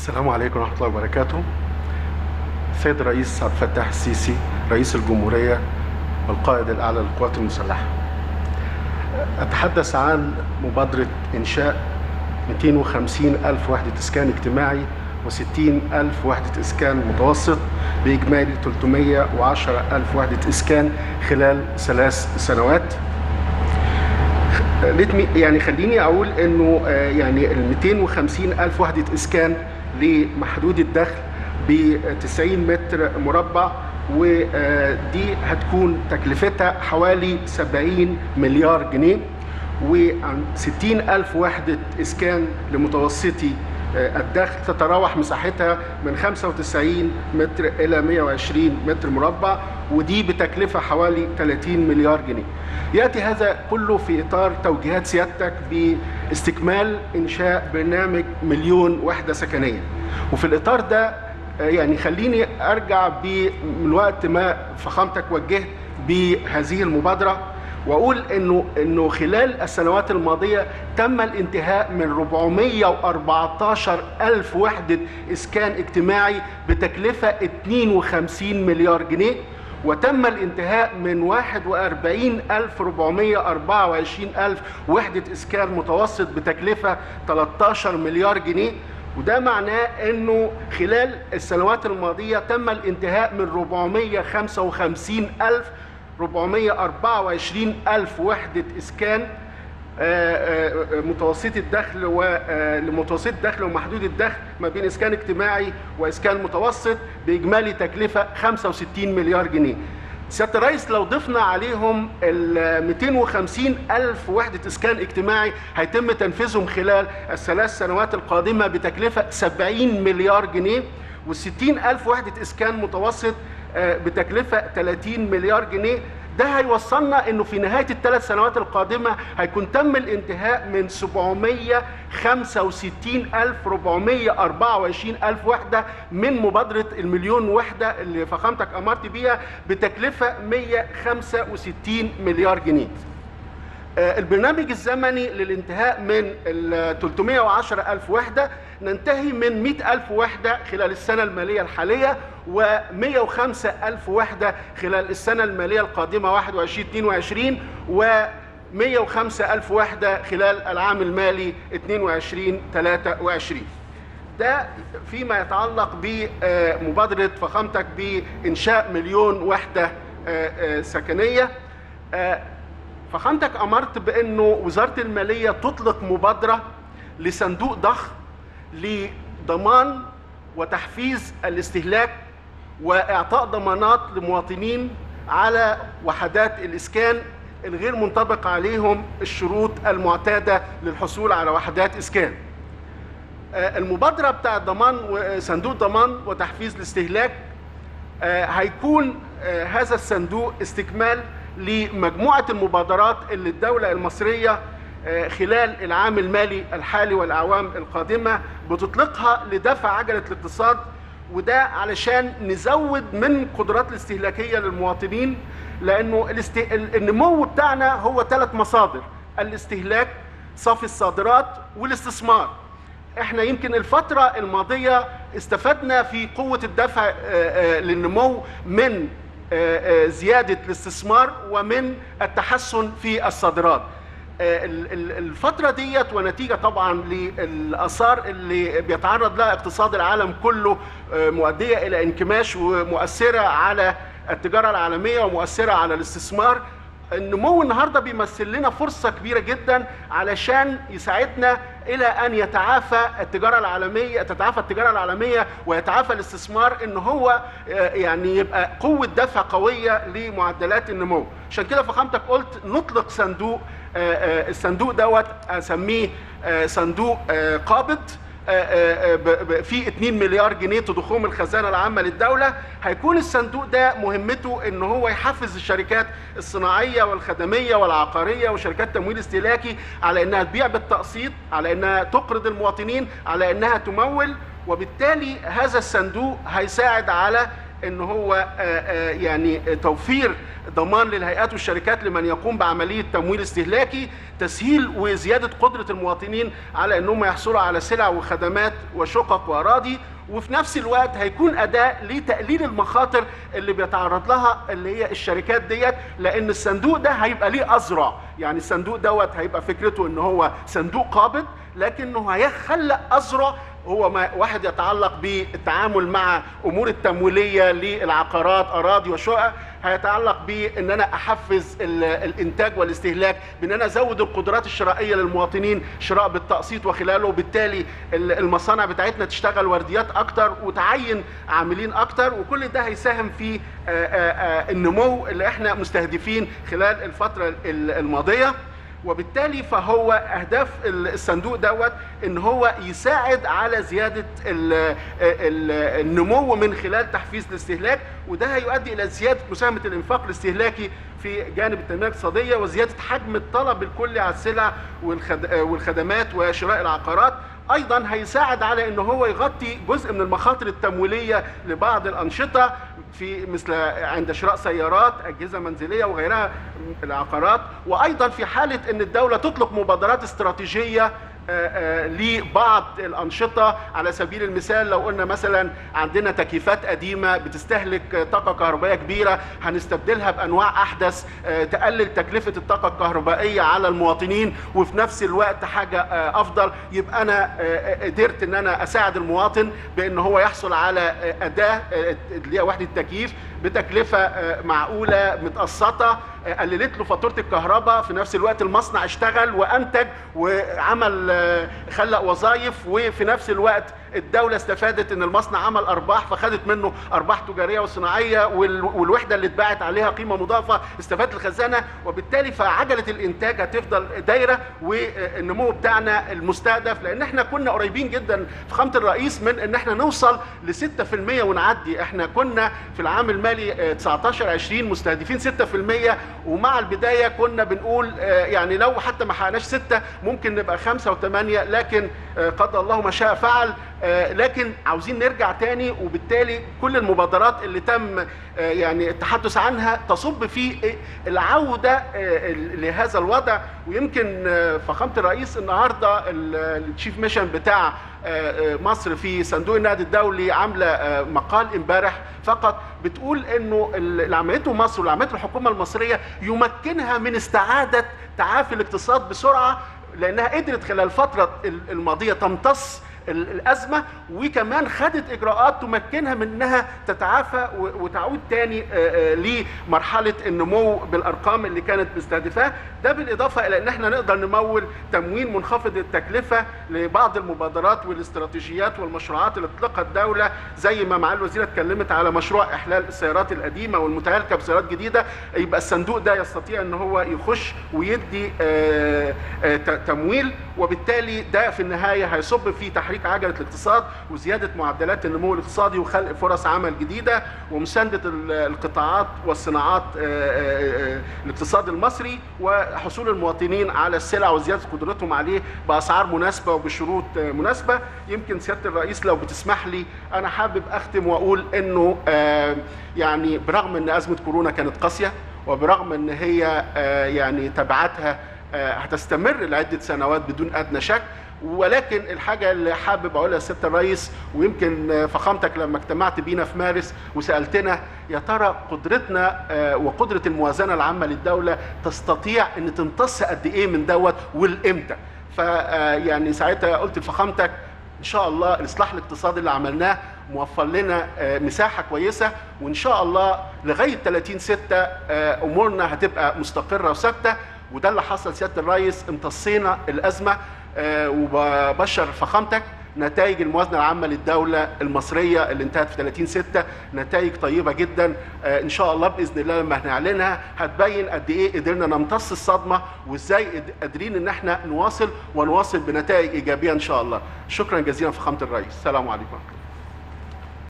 السلام عليكم ورحمة الله وبركاته. السيد الرئيس عبد الفتاح السيسي رئيس الجمهورية والقائد الأعلى للقوات المسلحة. أتحدث عن مبادرة إنشاء 250 ألف وحدة إسكان اجتماعي و60 ألف وحدة إسكان متوسط بإجمالي 310 ألف وحدة إسكان خلال ثلاث سنوات. يعني خليني اقول انه يعني ال 250 الف وحده اسكان لمحدود الدخل ب 90 متر مربع ودي هتكون تكلفتها حوالي 70 مليار جنيه و60 ألف وحدة إسكان لمتوسطي الدخل تتراوح مساحتها من 95 متر إلى 120 متر مربع ودي بتكلفة حوالي 30 مليار جنيه يأتي هذا كله في إطار توجيهات سيادتك باستكمال إنشاء برنامج مليون وحدة سكنية وفي الإطار ده يعني خليني أرجع من وقت ما فخامتك وجهت بهذه المبادرة واقول انه انه خلال السنوات الماضيه تم الانتهاء من 414 الف وحده اسكان اجتماعي بتكلفه 52 مليار جنيه وتم الانتهاء من 41424 ألف وحدة إسكان متوسط بتكلفة 13 مليار جنيه وده معناه انه خلال السنوات الماضية تم الانتهاء من 455 ألف 424 ألف وحدة إسكان متوسط الدخل ولمتوسط الدخل ومحدود الدخل ما بين إسكان اجتماعي وإسكان متوسط بإجمالي تكلفة 65 مليار جنيه سيادة الرئيس لو ضفنا عليهم ال 250 ألف وحدة إسكان اجتماعي هيتم تنفيذهم خلال الثلاث سنوات القادمة بتكلفة 70 مليار جنيه و60 ألف وحدة إسكان متوسط بتكلفة 30 مليار جنيه ده هيوصلنا انه في نهايه الثلاث سنوات القادمه هيكون تم الانتهاء من 765424 الف وحده من مبادره المليون وحده اللي فخامتك امرت بيها بتكلفه 165 مليار جنيه. البرنامج الزمني للانتهاء من ال 310 ألف وحدة ننتهي من 100 ألف وحدة خلال السنة المالية الحالية و 105 ألف وحدة خلال السنة المالية القادمة 21 22 و 105 ألف وحدة خلال العام المالي 22 23 ده فيما يتعلق بمبادرة فخامتك بإنشاء مليون وحدة سكنية فخامتك امرت بانه وزاره الماليه تطلق مبادره لصندوق ضخم لضمان وتحفيز الاستهلاك واعطاء ضمانات لمواطنين على وحدات الاسكان الغير منطبق عليهم الشروط المعتاده للحصول على وحدات اسكان. المبادره بتاع ضمان صندوق ضمان وتحفيز الاستهلاك هيكون هذا الصندوق استكمال لمجموعة المبادرات اللي الدولة المصرية خلال العام المالي الحالي والأعوام القادمة بتطلقها لدفع عجلة الاقتصاد وده علشان نزود من قدرات الاستهلاكية للمواطنين لأنه الاست... النمو بتاعنا هو ثلاث مصادر الاستهلاك صافي الصادرات والاستثمار احنا يمكن الفترة الماضية استفدنا في قوة الدفع للنمو من زيادة الاستثمار ومن التحسن في الصادرات الفترة ديت ونتيجة طبعا للآثار اللي بيتعرض لها اقتصاد العالم كله مؤدية إلى انكماش ومؤثرة على التجارة العالمية ومؤثرة على الاستثمار النمو النهارده بيمثل لنا فرصه كبيره جدا علشان يساعدنا الى ان يتعافى التجاره العالميه تتعافى التجاره العالميه ويتعافى الاستثمار ان هو يعني يبقى قوه دفع قويه لمعدلات النمو عشان كده فخامتك قلت نطلق صندوق الصندوق دوت اسميه صندوق قابض في 2 مليار جنيه تضخهم الخزانه العامه للدوله هيكون الصندوق ده مهمته ان هو يحفز الشركات الصناعيه والخدميه والعقاريه وشركات تمويل استهلاكي على انها تبيع بالتقسيط على انها تقرض المواطنين على انها تمول وبالتالي هذا الصندوق هيساعد على ان هو آه، آه، يعني توفير ضمان للهيئات والشركات لمن يقوم بعمليه تمويل استهلاكي تسهيل وزياده قدره المواطنين على انهم يحصلوا على سلع وخدمات وشقق واراضي وفي نفس الوقت هيكون اداء لتقليل المخاطر اللي بيتعرض لها اللي هي الشركات ديت لان الصندوق ده هيبقى ليه اذرع يعني الصندوق دوت هيبقى فكرته ان هو صندوق قابض لكنه هيخلق اذرع هو ما واحد يتعلق بالتعامل مع امور التمويليه للعقارات اراضي وشقق هيتعلق بان انا احفز ال- الانتاج والاستهلاك بان انا ازود القدرات الشرائيه للمواطنين شراء بالتقسيط وخلاله وبالتالي ال- المصانع بتاعتنا تشتغل ورديات اكتر وتعين عاملين اكتر وكل ده هيساهم في آه، آه، آه، النمو اللي احنا مستهدفين خلال الفتره ال- الماضيه وبالتالي فهو اهداف ال- الصندوق دوت ان هو يساعد على زياده ال ال النمو من خلال تحفيز الاستهلاك وده هيؤدي الى زياده مساهمه الانفاق الاستهلاكي في جانب التنميه الاقتصاديه وزياده حجم الطلب الكلي على السلع والخد- والخدمات وشراء العقارات ايضا هيساعد على ان هو يغطي جزء من المخاطر التمويليه لبعض الانشطه في مثل عند شراء سيارات اجهزه منزليه وغيرها من العقارات وايضا في حاله ان الدوله تطلق مبادرات استراتيجيه آه، آه، لبعض الانشطه على سبيل المثال لو قلنا مثلا عندنا تكييفات قديمه بتستهلك آه، طاقه كهربائيه كبيره هنستبدلها بانواع احدث آه، تقلل تكلفه الطاقه الكهربائيه على المواطنين وفي نفس الوقت حاجه آه، افضل يبقى انا آه، آه، قدرت ان انا اساعد المواطن بان هو يحصل على آه، اداه آه، اللي هي وحده تكييف بتكلفه آه، معقوله متقسطه آه، قللت له فاتوره الكهرباء في نفس الوقت المصنع اشتغل وانتج وعمل آه، خلق وظائف وفي نفس الوقت الدولة استفادت ان المصنع عمل ارباح فخدت منه ارباح تجارية وصناعية وال- والوحدة اللي اتباعت عليها قيمة مضافة استفادت الخزانة وبالتالي فعجلة الانتاج هتفضل دايرة والنمو بتاعنا المستهدف لان احنا كنا قريبين جدا في خامة الرئيس من ان احنا نوصل ل 6% ونعدي احنا كنا في العام المالي آه، 19 20 مستهدفين 6% ومع البداية كنا بنقول آه، يعني لو حتى ما حققناش 6 ممكن نبقى 5 و8 لكن آه، قدر الله ما شاء فعل آه، لكن عاوزين نرجع تاني وبالتالي كل المبادرات اللي تم آه، يعني التحدث عنها تصب في العودة آه، لهذا الوضع ويمكن آه، فخامة الرئيس النهاردة ال- التشيف ميشن بتاع آه، آه، مصر في صندوق النقد الدولي عاملة آه، مقال امبارح فقط بتقول انه ال- اللي عملته مصر واللي عملته الحكومة المصرية يمكنها من استعادة تعافي الاقتصاد بسرعة لانها قدرت خلال الفترة الماضية تمتص ال- الازمه وكمان خدت اجراءات تمكنها من انها تتعافى و- وتعود تاني آه، آه، لمرحله النمو بالارقام اللي كانت مستهدفاه ده بالاضافه الى ان احنا نقدر نمول تمويل منخفض التكلفه لبعض المبادرات والاستراتيجيات والمشروعات اللي اطلقها الدوله زي ما معالي الوزيره اتكلمت على مشروع احلال السيارات القديمه والمتهالكه بسيارات جديده يبقى الصندوق ده يستطيع ان هو يخش ويدي آه، آه، ت- تمويل وبالتالي ده في النهايه هيصب في تحريك عجله الاقتصاد وزياده معدلات النمو الاقتصادي وخلق فرص عمل جديده ومسانده ال- القطاعات والصناعات آه، آه، آه، الاقتصاد المصري وحصول المواطنين على السلع وزياده قدرتهم عليه باسعار مناسبه وبشروط آه، مناسبه يمكن سياده الرئيس لو بتسمح لي انا حابب اختم واقول انه آه، يعني برغم ان ازمه كورونا كانت قاسيه وبرغم ان هي آه، يعني تبعاتها آه، هتستمر لعده سنوات بدون ادنى شك ولكن الحاجة اللي حابب أقولها لسيادة الرئيس ويمكن آه، فخامتك لما اجتمعت بينا في مارس وسألتنا يا ترى قدرتنا آه، وقدرة الموازنة العامة للدولة تستطيع أن تمتص قد إيه من دوت والإمتى فيعني ساعتها قلت لفخامتك ان شاء الله الاصلاح الاقتصادي اللي عملناه موفر لنا آه، مساحه كويسه وان شاء الله لغايه 30 6 آه، امورنا هتبقى مستقره وثابته وده اللي حصل سياده الرئيس امتصينا الازمه آه، وببشر فخامتك نتائج الموازنه العامه للدوله المصريه اللي انتهت في 30 6 نتائج طيبه جدا آه، ان شاء الله باذن الله لما هنعلنها هتبين قد ايه قدرنا نمتص الصدمه وازاي قد- قادرين ان احنا نواصل ونواصل بنتائج ايجابيه ان شاء الله شكرا جزيلا فخامه الرئيس السلام عليكم